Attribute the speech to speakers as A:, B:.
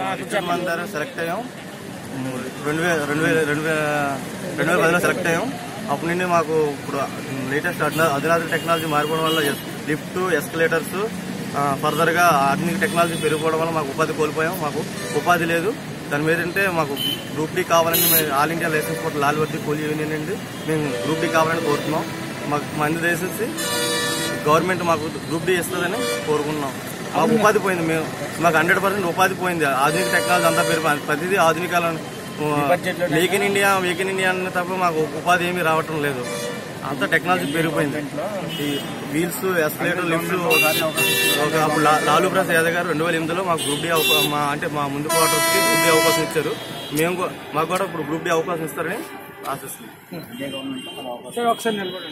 A: Richard మన ద్వారా select అయ్యాం రెండు వేల రెండు వేల రెండు వేల రెండు వేల పదిలో సెలెక్ట్ అయ్యాం అప్పటి నుండి మాకు ఇప్పుడు లేటెస్ట్ అధునాతన టెక్నాలజీ మారిపోవడం వల్ల లిఫ్ట్ ఎస్కలేటర్స్ ఫర్దర్ గా ఆధునిక టెక్నాలజీ పెరిగిపోవడం వల్ల మాకు ఉపాధి కోల్పోయాం మాకు ఉపాధి లేదు దాని మీద అంటే మాకు గ్రూప్ డి కావాలని మేము ఆల్ ఇండియా లైసెన్స్ బోర్డు లాల్వర్ది కూలీ యూనియన్ అండి మేము గ్రూప్ డి కావాలని కోరుతున్నాం మాకు మంది దేశించి గవర్నమెంట్ మాకు గ్రూప్ డి ఇస్తుందని కోరుకుంటున్నాం మాకు ఉపాధి పోయింది మేము మాకు హండ్రెడ్ పర్సెంట్ ఉపాధి పోయింది ఆధునిక టెక్నాలజీ అంతా పెరిగిపోయింది ప్రతిదీ ఆధునిక make in India make in India అన్న తప్ప మాకు ఉపాధి ఏమీ రావటం లేదు అంతా టెక్నాలజీ పెరిగిపోయింది ఈ వీల్స్ ఎస్కలేటర్ లిఫ్ట్స్ ఒక అప్పుడు లా- లాలూ ప్రసాద్ యాదవ్ గారు రెండు వేల ఎనిమిదిలో మాకు గ్రూప్ డి అవకా- మా అంటే మా ముందు క్వార్టర్స్ కి గ్రూప్ డి అవకాశం ఇచ్చారు మేము కూ- మాకు కూడా ఇప్పుడు గ్రూప్ డి అవకాశం ఇస్తారని ఆశిస్తున్నాం
B: సార్ ఒకసారి నిలబడండి